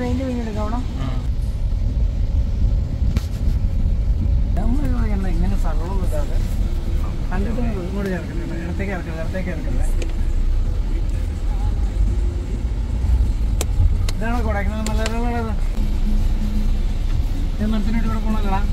Paint പിന്നെടുക്കാം അവിടെ നമ്മൾ എണ്ണ ഇങ്ങനെ സകളം ഇതാതെ കണ്ടിട്ട് ഇങ്ങോട്ട് ചേർക്കുന്നില്ല ഇടത്തേക്ക് ഇറക്കുന്നത് ഇടത്തേക്ക് ഇറക്കുന്നത് ഇതാണ് കൊടൈക്കനാൽ മലയാളികളത് ഇത് മരത്തിനായിട്ട് ഇവിടെ പോണല്ലടാ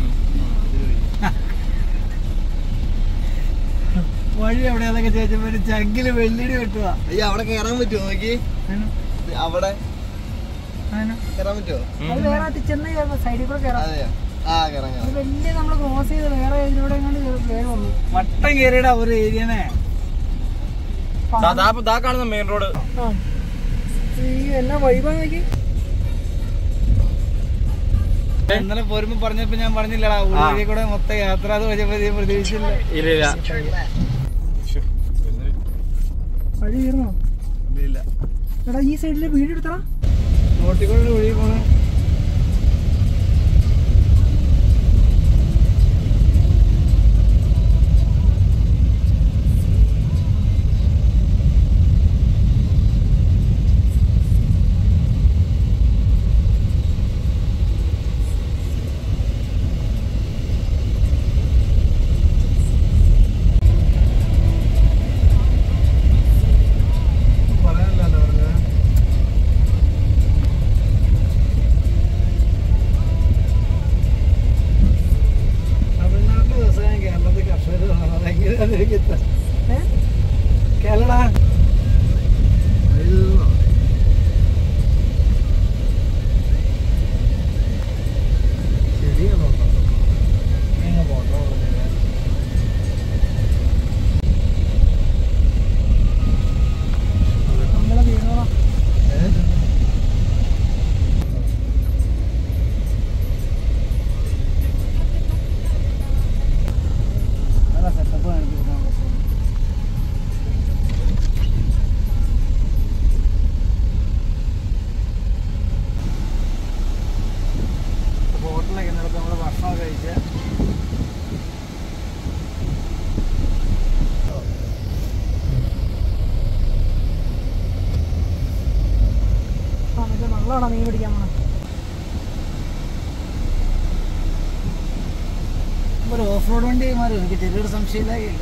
വഴി എവിടെയാന്നൊക്കെ ചോദിച്ചപ്പോ ഒരു ചങ്കില് വെള്ളിടി വെട്ടുക അയ്യോ അവിടെ കയറാൻ പറ്റുമോ നോക്കി അവിടെ കയറാൻ പറ്റുമോ അത് വേറെ ചെന്ന് കയറുന്ന സൈഡിൽ കൂടെ കയറാം അതെയോ ആ കയറാൻ ഇത് കയറാം വലിയ നമ്മൾ ക്രോസ് ചെയ്ത് വേറെ ഇതിലൂടെ എങ്ങാണ്ട് കയറി വന്നു വട്ടം കയറിയുടെ ഒരു ഏരിയനെ ദാ കാണുന്ന മെയിൻ റോഡ് എന്നാ വൈബാ നോക്കി ഇന്നലെ പോരുമ്പോ പറഞ്ഞപ്പോ ഞാൻ പറഞ്ഞില്ലടാ ഉള്ളിൽ കൂടെ മൊത്തം യാത്ര അത് വെച്ചപ്പോ പ്രതീക്ഷിച്ചില്ല ഇല്ല ഇല്ല വഴി കയറുന്നോ ഇല്ല എടാ ഈ സൈഡില് വീട് എടുത്തടാ നോട്ടിക്കൂടെ ഒഴുകി പോണേ പറയാനല്ലോ പറഞ്ഞത് തമിഴ്നാട്ടിലെ വ്യവസായം കേരളത്തിൽ കർഷകർ കാണാൻ എങ്ങനെയാണ് എനിക്ക് കേരള ശരിയാണോ എങ്ങനെ പോട്ടോ പറഞ്ഞത് നമ്മളെ വീണോളാ നല്ല സെറ്റപ്പ് കാണിച്ചിരുന്നു ഹോട്ടലൊക്കെ ഇന്നലത്തെ നമ്മൾ ഭക്ഷണമൊക്കെ കഴിച്ച് ആ മറ്റേ നല്ലതാണോ മീൻ പിടിക്കാൻ പോണേ ഒരു ഓഫ് റോഡ് വണ്ടി മാറി എനിക്ക് ചെറിയൊരു സംശയമില്ലാകില്ല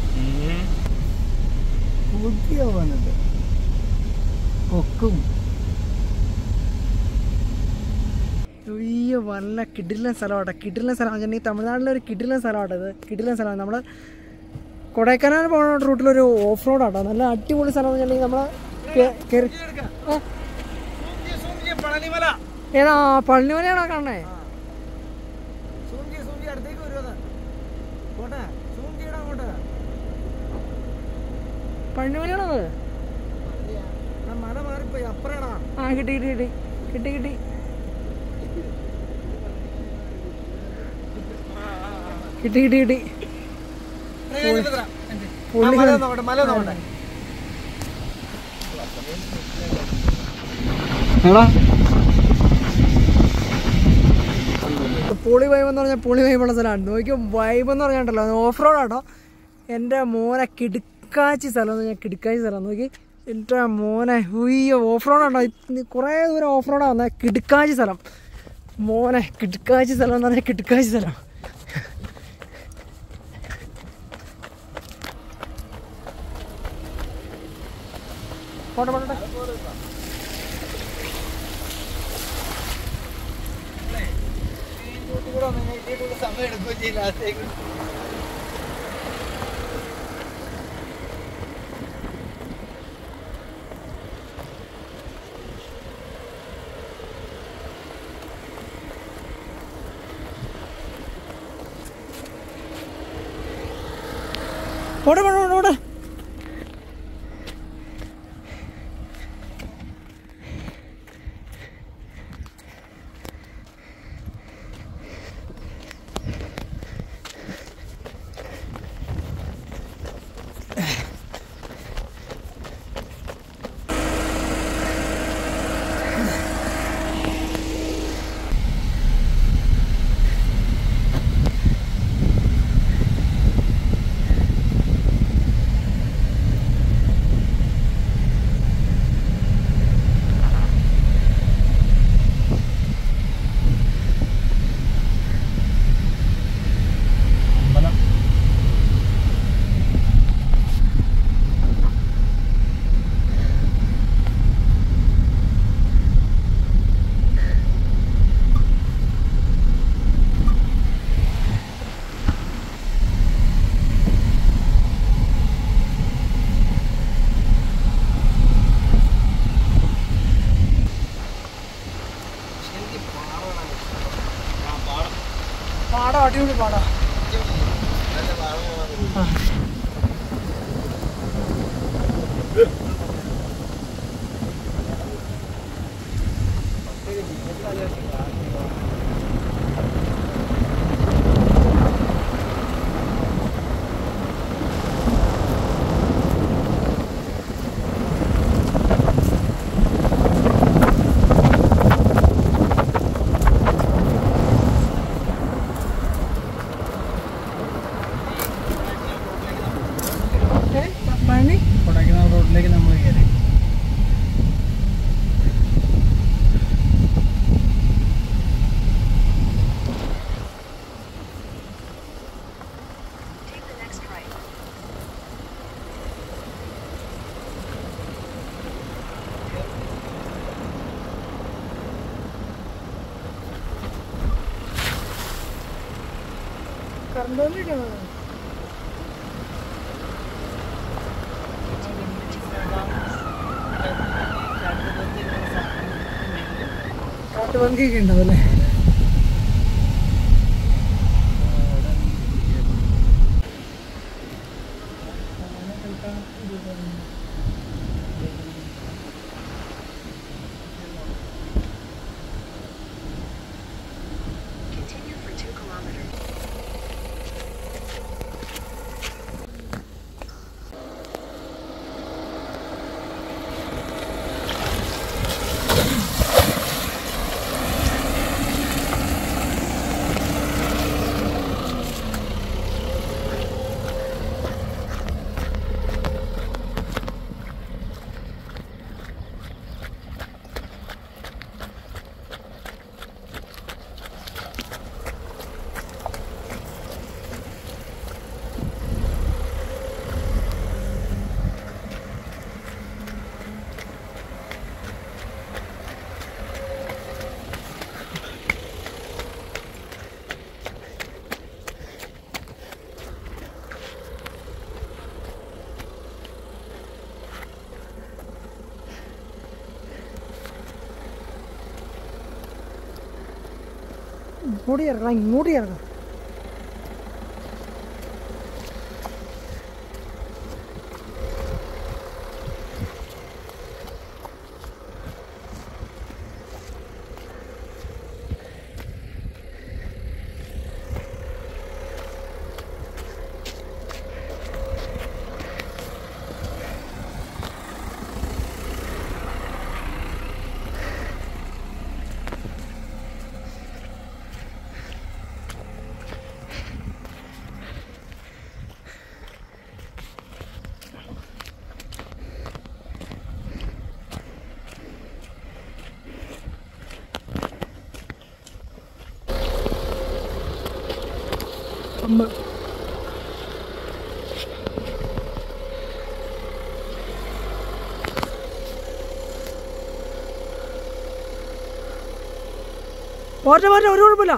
പുതിയ വന്നിട്ട് കൊക്കും അയ്യോ വല്ല കിടിലൻ സ്ഥലമാട്ടെ കിടിലൻ സ്ഥലം വെച്ചിട്ടുണ്ടെങ്കിൽ തമിഴ്നാട്ടിലെ ഒരു കിടിലൻ സ്ഥലമാട്ടെ ഇത് കിടിലൻ സ്ഥലമാണ് നമ്മൾ കൊടൈക്കനാൽ പോകുന്ന റൂട്ടിലൊരു ഓഫ് റോഡാട്ടോ നല്ല അടിപൊളി സ്ഥലം എന്ന് വെച്ചിട്ടുണ്ടെങ്കിൽ നമ്മൾ കയറി ഏ? പളനിമല ഏതാ പള്ളിമലയാണോ കാണണേ സൂം ചെയ്യ് സൂം ചെയ്യ് അടുത്തേക്ക് വരുമത് പോട്ടെ സൂം ചെയ്യടാ അങ്ങോട്ട് പള്ളിമലയാണോ അത് ആ മല മാറിപ്പോയി അപ്പറേടാ ആ കിട്ടി കിട്ടി കിട്ടി കിട്ടി കിട്ടി കിട്ടി കിട്ടി കിട്ടി പുള്ളി മല നോക്കട്ടെ മല നോക്കട്ടെ എടാ പുളി വൈബ് എന്ന് പറഞ്ഞാൽ പുളി വൈബുള്ള സ്ഥലമാണ് നോക്കിയോ വൈബ് എന്ന് പറഞ്ഞിട്ടല്ലോ ഓഫ് റോഡ് ആട്ടോ എൻ്റെ മോനെ കിടുക്കാച്ചി സ്ഥലം എന്ന് പറഞ്ഞാൽ കിടുക്കാച്ചി സ്ഥലം നോക്കി എൻ്റെ മോനെ ഹുയ്യോ ഓഫ് റോഡ് ആണോ കുറേ ദൂരം ഓഫ് റോഡാണ് വന്നത് കിടുക്കാച്ചി സ്ഥലം മോനെ കിടുക്കാച്ചി സ്ഥലം എന്ന് പറഞ്ഞാൽ കിടുക്കാച്ചി സ്ഥലം പോട്ടെ പോട്ടെ കൂടെ വന്ന് കഴിഞ്ഞാൽ ഇതിൽ സമയം എടുക്കുകയും ചെയ്യില്ല ലാസ്റ്റേക്ക് പോട്ടെ പോട്ടെ പോട്ടെ പോട്ടെ ഇച്ചിരി പാടാ ആ ഏ? പഴനി കൊടൈക്കനാൽ റോഡിലേക്ക് നമ്മൾ കയറി കറണ്ട് വന്നിട്ടാണോ കാട്ടുപന്നിയൊക്കെ ഉണ്ടാവും അല്ലേ Continue for two kilometers. ഇങ്ങോട്ട് ഇറക്കണം ഇങ്ങോട്ട് ഇറക്കണം അമ്മ പോട്ടെ പോട്ടെ ഒരു കുഴപ്പമില്ല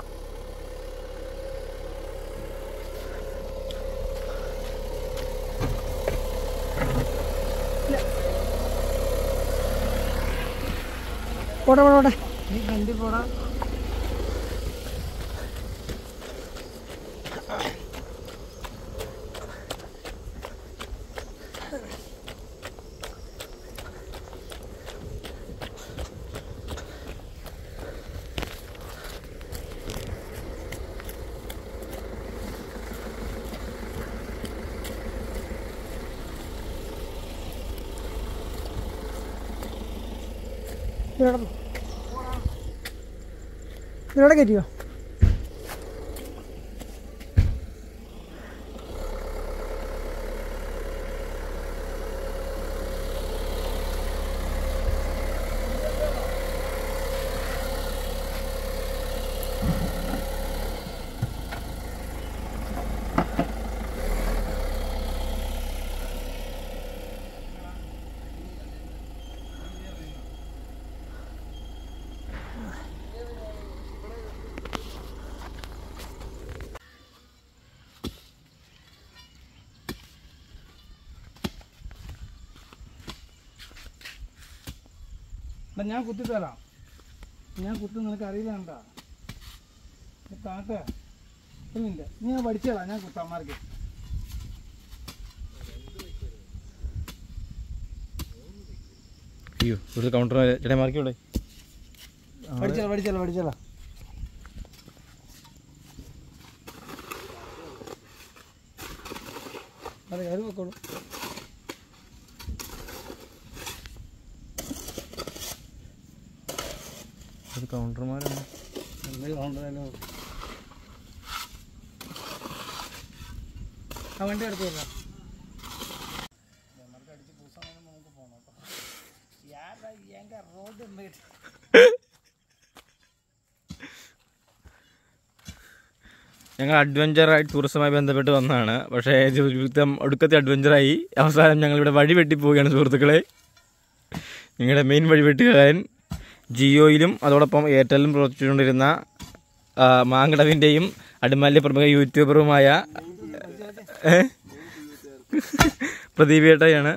ഇല്ല. പോട്ടെ പോട്ടെ പോട്ടെ നീ ഫ്രണ്ടിൽ പോടാ ഇതിനോട് ഇതിനോടെ കയറ്റിയോ എടാ ഞാൻ കുത്തിത്തരാം ഞാൻ കുത്തി നിനക്ക് അറിയില്ല കണ്ടാ താത്ത ഒരു മിനിറ്റ് നീ ഞാൻ പഠിച്ചോളാം ഞാൻ കുത്താം മാർക്ക് അയ്യോ ഇവിടുത്തെ കൗണ്ടർ ചേട്ടാ മാർക്ക് ഇവിടെ പഠിച്ചോളാം പഠിച്ചോളാം പഠിച്ചോളാം അതെ അത് വെക്കോളൂ ഒരു കൗണ്ടർമാരാണ് ആ വണ്ടി എടുത്തു തരാം ഞങ്ങൾ അഡ്വഞ്ചറായി ടൂറിസവുമായി ബന്ധപ്പെട്ട് വന്നതാണ് പക്ഷേ ജീവിതം ഒടുക്കത്തെ അഡ്വഞ്ചറായി അവസാനം ഞങ്ങളിവിടെ വഴി വെട്ടി പോവുകയാണ് സുഹൃത്തുക്കളെ ഞങ്ങളുടെ മെയിൻ വഴി വെട്ടുകാരൻ ജിയോയിലും അതോടൊപ്പം എയർടെല്ലിലും പ്രവർത്തിച്ചുകൊണ്ടിരുന്ന ആ, മാങ്കടവിൻ്റെയും അടിമാലിലെ പ്രമുഖ യൂട്യൂബറുമായ ഏ? പ്രദീപ് ഏട്ടയാണ്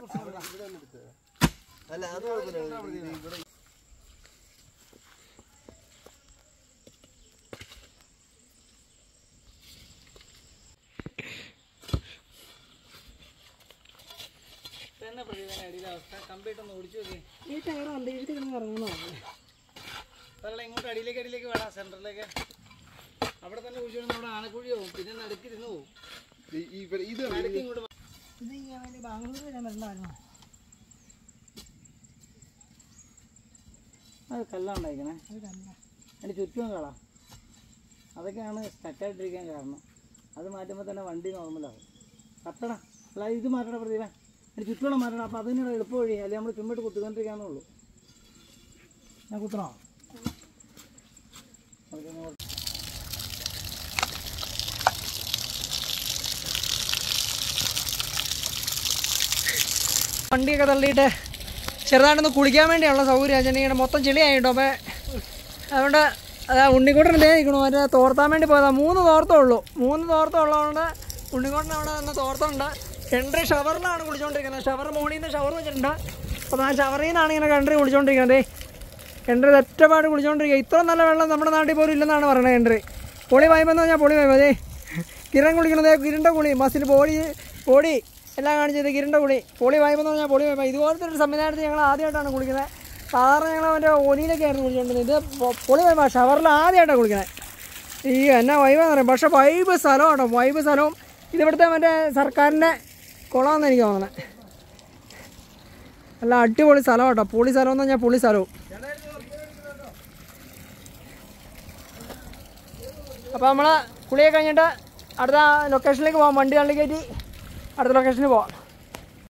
തന്നെ പ്രതിഭയുടെ അടിയിലെ അവസ്ഥ കമ്പ്യൂട്ടർ ഒന്ന് ഓടിച്ചു നോക്കി ഈ ടയർ അന്തരീക്ഷത്തിൽ കിടന്ന് ഇറങ്ങുന്നോ അതല്ല ഇങ്ങോട്ട് അടിയിലേക്ക് അടിയിലേക്ക് വേണം സെന്ററിലേക്ക് അവിടെ തന്നെ കുഴിച്ചു നമ്മുടെ ആനക്കുഴി പോകും പിന്നെ നടുക്കിരുന്ന് പോകും നടുക്ക് ഇങ്ങോട്ട് വാ. ഇത് ചെയ്യാൻ വേണ്ടി ബാംഗ്ലൂർ വരാൻ വരണ്ടായിരുന്നോ അത് കല്ലാണ്ടായിക്കണേ അതിൻ്റെ ചുറ്റും കളാ അതൊക്കെയാണ് സ്റ്റക്കായിട്ടിരിക്കാൻ കാരണം അത് മാറ്റുമ്പോൾ തന്നെ വണ്ടി നോർമലാവും കത്തണ അല്ല ഇത് മാറ്റണ പ്രതിഭ അതിന് ചുറ്റുമുള്ള മാറ്റണം അപ്പോൾ അതിനുള്ള എളുപ്പ വഴി അല്ലെങ്കിൽ നമ്മൾ ചുമ്മിട്ട് കുത്തിക്കൊണ്ടിരിക്കാന്നുള്ളൂ ഞാൻ കുത്തണോ ഓക്കെ വണ്ടിയൊക്കെ തള്ളിയിട്ട് ചെറുതായിട്ടൊന്ന് കുളിക്കാൻ വേണ്ടിയുള്ള സൗകര്യം ചെന്നിങ്ങനെ മൊത്തം ചെളിയായിട്ടോ അപ്പോൾ അതുകൊണ്ട് അതാ ഉണ്ണിക്കോട്ടൻ ഇതേ നിൽക്കണു മറ്റേ തോർത്താൻ വേണ്ടി പോയതാ മൂന്ന് തോർത്തേ ഉള്ളൂ മൂന്ന് തോർത്തം ഉള്ളതുകൊണ്ട് ഉണ്ണിക്കോട്ടൻ അവിടെ നിന്ന് തോർത്തുണ്ട് കെൻട്രി ഷവറിലാണ് കുളിച്ചുകൊണ്ടിരിക്കുന്നത് ഷവർ മുകളിൽ നിന്ന് ഷവർ വെച്ചിട്ടുണ്ട് അപ്പോൾ ആ ഷവറിൽ നിന്നാണ് ഇങ്ങനെ കെൻട്രി കുളിച്ചുകൊണ്ടിരിക്കുന്നത് കെൻട്രി ഒറ്റപ്പാട് കുളിച്ചുകൊണ്ടിരിക്കുക ഇത്ര നല്ല വെള്ളം നമ്മുടെ നാട്ടിൽ പോലും ഇല്ലെന്നാണ് പറയുന്നത് കെൻട്രി പൊളി വായ്പെന്ന് പറഞ്ഞാൽ പൊളി വായ്പ അതെ കിരൺ കുളിക്കണത് കിരണ്ട കുളി മസിൽ ബോഡി ബോഡി എല്ലാം കാണിച്ചത് കിരണ്ട കുളി പൊളി വായ്പെന്ന് പറഞ്ഞാൽ പൊളി വായ്പ ഇതുപോലത്തെ ഒരു സംവിധാനത്തിൽ ഞങ്ങൾ ആദ്യമായിട്ടാണ് കുളിക്കുന്നത് സാധാരണ ഞങ്ങൾ മറ്റേ ഒലിയിലൊക്കെ ആയിരുന്നു കുളിച്ചുകൊണ്ടിരുന്നത് ഇത് പൊ- പൊളി വായ്പ ഷവറിൽ ആദ്യമായിട്ടാണ് കുളിക്കുന്നത് ഈ എന്നാ വൈബാന്ന് പറയും പക്ഷേ വൈബ് സ്ഥലം കേട്ടോ വൈബ് സ്ഥലവും ഇതിവിടുത്തെ മറ്റേ സർക്കാരിൻ്റെ കുളമെന്ന് എനിക്ക് തോന്നുന്നത് നല്ല അടിപൊളി സ്ഥലം കേട്ടോ പൊളി സ്ഥലം എന്ന് പറഞ്ഞാൽ പൊളി സ്ഥലവും അപ്പോൾ നമ്മൾ കുളിയൊക്കെ കഴിഞ്ഞിട്ട് അടുത്ത ലൊക്കേഷനിലേക്ക് പോകാം വണ്ടി തള്ളി കയറ്റി അടുത്ത ലൊക്കേഷനിൽ പോവാം